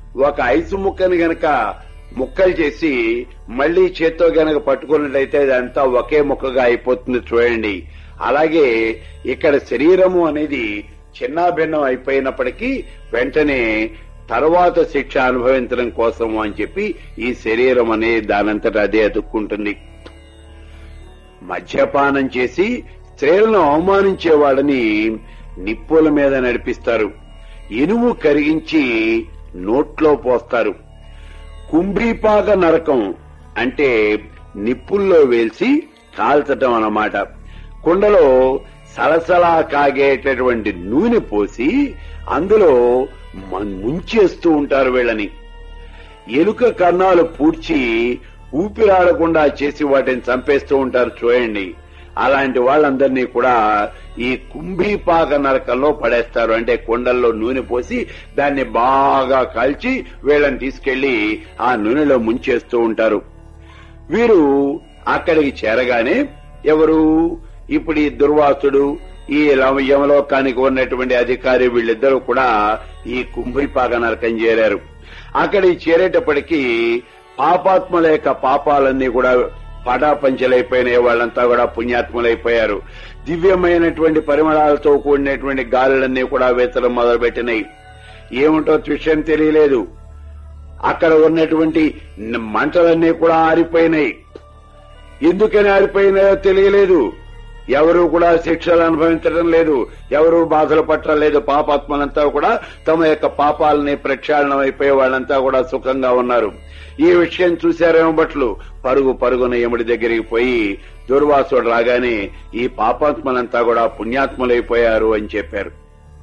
ఒక ఐసు ముక్కని గనక ముక్కలు చేసి మళ్లీ చేత్తో గనక పట్టుకున్నట్లయితే అదంతా ఒకే ముక్కగా అయిపోతుంది చూడండి అలాగే ఇక్కడ శరీరము అనేది చిన్నాభిన్నం అయిపోయినప్పటికీ వెంటనే తర్వాత శిక్ష అనుభవించడం కోసం అని చెప్పి ఈ శరీరం అనేది దానంతట అదే అతుక్కుంటుంది మద్యపానం చేసి స్త్రీలను అవమానించే వాళ్ళని నిప్పుల మీద నడిపిస్తారు ఇనుము కరిగించి నోట్లో పోస్తారు కుంభీపాక నరకం అంటే నిప్పుల్లో వేల్చి కాల్చటం అన్నమాట కుండలో సలసలా కాగేటటువంటి నూనె పోసి అందులో మన్- ముంచేస్తూ ఉంటారు వీళ్ళని ఎలుక కన్నాలు పూడ్చి ఊపిరాడకుండా చేసి వాటిని చంపేస్తూ ఉంటారు చూడండి అలాంటి వాళ్ళందరినీ కూడా ఈ కుంభీపాక నరకంలో పడేస్తారు అంటే కొండల్లో నూనె పోసి దాన్ని బాగా కాల్చి వీళ్ళని తీసుకెళ్లి ఆ నూనెలో ముంచేస్తూ ఉంటారు వీరు అక్కడికి చేరగానే ఎవరు ఇప్పుడు ఈ దుర్వాసుడు ఈ లవ- యమలోకానికి ఉన్నటువంటి అధికారి వీళ్ళిద్దరూ కూడా ఈ కుంభిపాక నరకం చేరారు అక్కడికి చేరేటప్పటికీ పాపాత్మల యొక్క పాపాలన్నీ కూడా పటాపంచలైపోయినాయి వాళ్ళంతా కూడా పుణ్యాత్ములైపోయారు దివ్యమైనటువంటి పరిమళాలతో కూడినటువంటి గాలులన్నీ కూడా వేతడం మొదలుపెట్టినాయి ఏమిటో విషయం తెలియలేదు అక్కడ ఉన్నటువంటి న- మంటలన్నీ కూడా ఆరిపోయినాయి ఎందుకని ఆరిపోయినాయో తెలియలేదు ఎవరు కూడా శిక్షలు అనుభవించడం లేదు ఎవరు బాధలు పట్టడం లేదు పాపాత్మలంతా కూడా తమ యొక్క పాపాలని ప్రక్షాళనం అయిపోయే వాళ్ళంతా కూడా సుఖంగా ఉన్నారు ఈ విషయం చూశారేమో బట్లు పరుగు పరుగున యముడి దగ్గరికి పోయి దుర్వాసుడు రాగానే ఈ పాపాత్మలంతా కూడా పుణ్యాత్ములైపోయారు అని చెప్పారు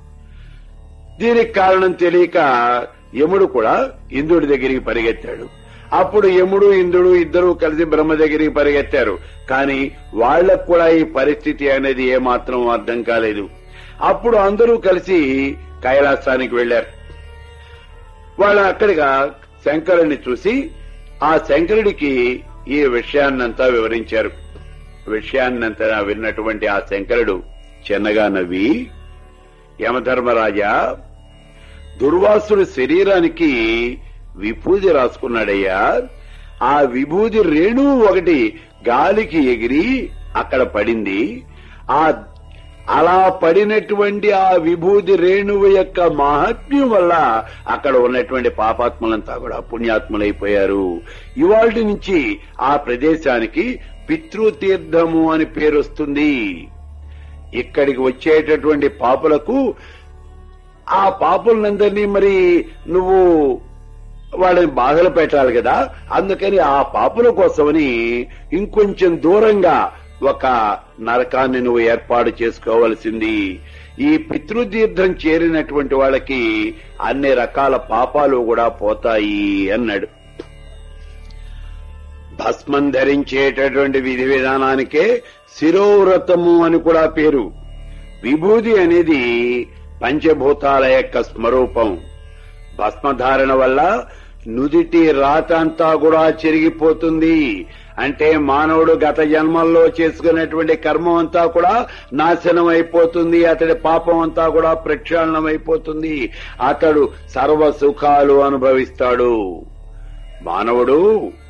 దీనికి కారణం తెలియక యముడు కూడా ఇంద్రుడి దగ్గరికి పరిగెత్తాడు అప్పుడు యముడు ఇంద్రుడు ఇద్దరూ కలిసి బ్రహ్మ దగ్గరికి పరిగెత్తారు కానీ వాళ్లకు కూడా ఈ పరిస్థితి అనేది ఏమాత్రం అర్థం కాలేదు అప్పుడు అందరూ కలిసి కైలాసానికి వెళ్లారు వాళ్ళు అక్కడిగా శంకరుని చూసి ఆ శంకరుడికి ఈ విషయాన్నంతా వివరించారు విషయాన్నంతా విన్నటువంటి ఆ శంకరుడు చిన్నగా నవ్వి యమధర్మరాజా దుర్వాసుడి శరీరానికి విభూది రాసుకున్నాడయ్యా ఆ విభూది రేణువు ఒకటి గాలికి ఎగిరి అక్కడ పడింది ఆ అలా పడినటువంటి ఆ విభూది రేణువు యొక్క మహాత్మ్యం వల్ల అక్కడ ఉన్నటువంటి పాపాత్ములంతా కూడా పుణ్యాత్ములైపోయారు ఇవాళ నుంచి ఆ ప్రదేశానికి పితృతీర్థము అని పేరు వస్తుంది ఇక్కడికి వచ్చేటటువంటి పాపులకు ఆ పాపులందరినీ మరి నువ్వు వాళ్ళని బాధలు పెట్టాలి కదా అందుకని ఆ పాపుల కోసమని ఇంకొంచెం దూరంగా ఒక నరకాన్ని నువ్వు ఏర్పాటు చేసుకోవలసింది ఈ పితృతీర్థం చేరినటువంటి వాళ్ళకి అన్ని రకాల పాపాలు కూడా పోతాయి అన్నాడు భస్మం ధరించేటటువంటి విధి విధానానికే శిరోవ్రతము అని కూడా పేరు విభూది అనేది పంచభూతాల యొక్క స్వరూపం భస్మధారణ వల్ల నుదిటి రాత అంతా కూడా చెరిగిపోతుంది అంటే మానవుడు గత జన్మల్లో చేసుకున్నటువంటి కర్మం అంతా కూడా నాశనం అయిపోతుంది అతడి పాపం అంతా కూడా ప్రక్షాళనం అయిపోతుంది అతడు సర్వ సుఖాలు అనుభవిస్తాడు మానవుడు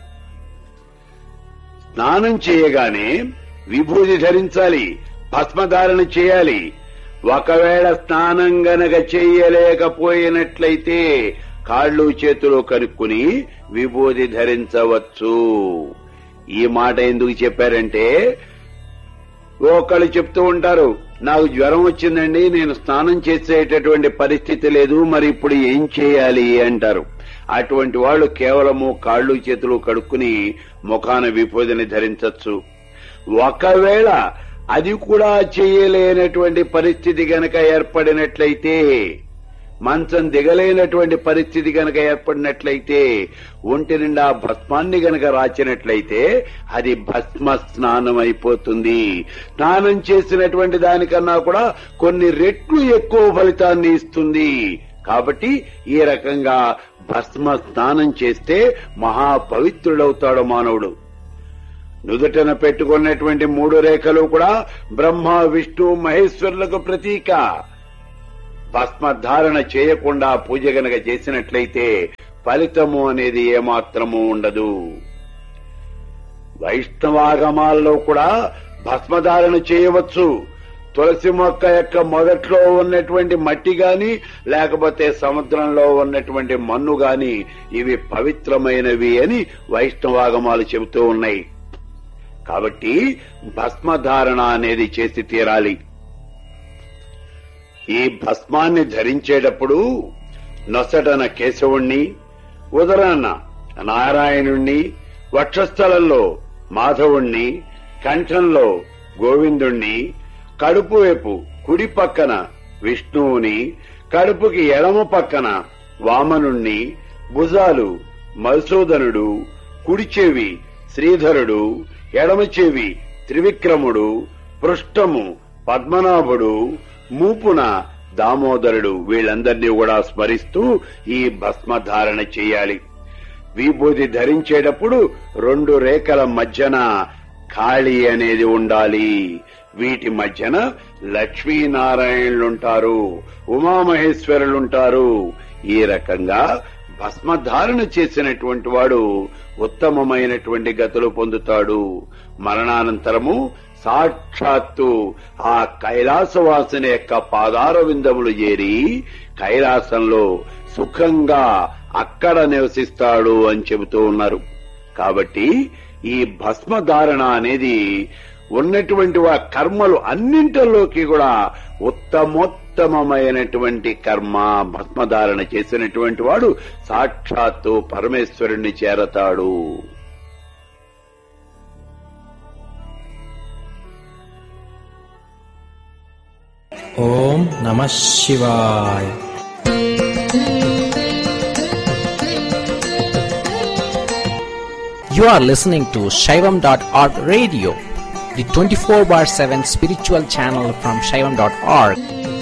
స్నానం చేయగానే విభూది ధరించాలి భస్మధారణ చేయాలి ఒకవేళ స్నానం గనక చెయ్యలేకపోయినట్లయితే కాళ్ళు చేతులు కనుక్కుని విభూది ధరించవచ్చు ఈ మాట ఎందుకు చెప్పారంటే ఒకళ్ళు చెప్తూ ఉంటారు నాకు జ్వరం వచ్చిందండి నేను స్నానం చేసేటటువంటి పరిస్థితి లేదు మరి ఇప్పుడు ఏం చేయాలి అంటారు అటువంటి వాళ్ళు కేవలము కాళ్ళు చేతులు కడుక్కుని ముఖాన విభూదిని ధరించవచ్చు ఒకవేళ అది కూడా చేయలేనటువంటి పరిస్థితి గనక ఏర్పడినట్లయితే మంచం దిగలేనటువంటి పరిస్థితి గనక ఏర్పడినట్లయితే ఒంటి నిండా భస్మాన్ని గనక రాచినట్లయితే అది భస్మ స్నానం అయిపోతుంది స్నానం చేసినటువంటి దానికన్నా కూడా కొన్ని రెట్లు ఎక్కువ ఫలితాన్ని ఇస్తుంది కాబట్టి ఈ రకంగా భస్మ స్నానం చేస్తే మహా పవిత్రుడవుతాడు మానవుడు నుదుటన పెట్టుకున్నటువంటి మూడు రేఖలు కూడా బ్రహ్మ విష్ణు మహేశ్వరులకు ప్రతీక భస్మధారణ చేయకుండా పూజ గనక చేసినట్లయితే ఫలితము అనేది ఏమాత్రము ఉండదు వైష్ణవాగమాల్లో కూడా భస్మధారణ చేయవచ్చు తులసి మొక్క యొక్క మొదట్లో ఉన్నటువంటి మట్టి గాని లేకపోతే సముద్రంలో ఉన్నటువంటి మన్ను గాని ఇవి పవిత్రమైనవి అని వైష్ణవాగమాలు చెబుతూ ఉన్నాయి కాబట్టి భస్మధారణ అనేది చేసి తీరాలి ఈ భస్మాన్ని ధరించేటప్పుడు నొసటన కేశవుణ్ణి ఉదరాన నారాయణుణ్ణి వక్షస్థలంలో మాధవుణ్ణి కంఠంలో గోవిందుణ్ణి కడుపు వైపు కుడి పక్కన విష్ణువుని కడుపుకి ఎడమ పక్కన వామనుణ్ణి భుజాలు మధుసూదనుడు కుడి చెవి శ్రీధరుడు ఎడమ చెవి త్రివిక్రముడు పృష్ఠము పద్మనాభుడు మూపున దామోదరుడు వీళ్ళందరినీ కూడా స్మరిస్తూ ఈ భస్మధారణ చేయాలి విభూతి ధరించేటప్పుడు రెండు రేఖల మధ్యన ఖాళీ అనేది ఉండాలి వీటి మధ్యన లక్ష్మీనారాయణులుంటారు ఉమామహేశ్వరులుంటారు ఈ రకంగా భస్మధారణ చేసినటువంటి వాడు ఉత్తమమైనటువంటి గతులు పొందుతాడు మరణానంతరము సాక్షాత్తు ఆ కైలాసవాసుని యొక్క పాదార విందములు చేరి కైలాసంలో సుఖంగా అక్కడ నివసిస్తాడు అని చెబుతూ ఉన్నారు కాబట్టి ఈ భస్మధారణ అనేది ఉన్నటువంటి ఆ కర్మలు అన్నింటిలోకి కూడా ఉత్తమోత్తమమైనటువంటి కర్మ భస్మధారణ చేసినటువంటి వాడు సాక్షాత్తు పరమేశ్వరుణ్ణి చేరతాడు ఓం నమ శివాయ You are listening to Shaivam.org radio, the 24 bar 7 spiritual channel from Shaivam.org.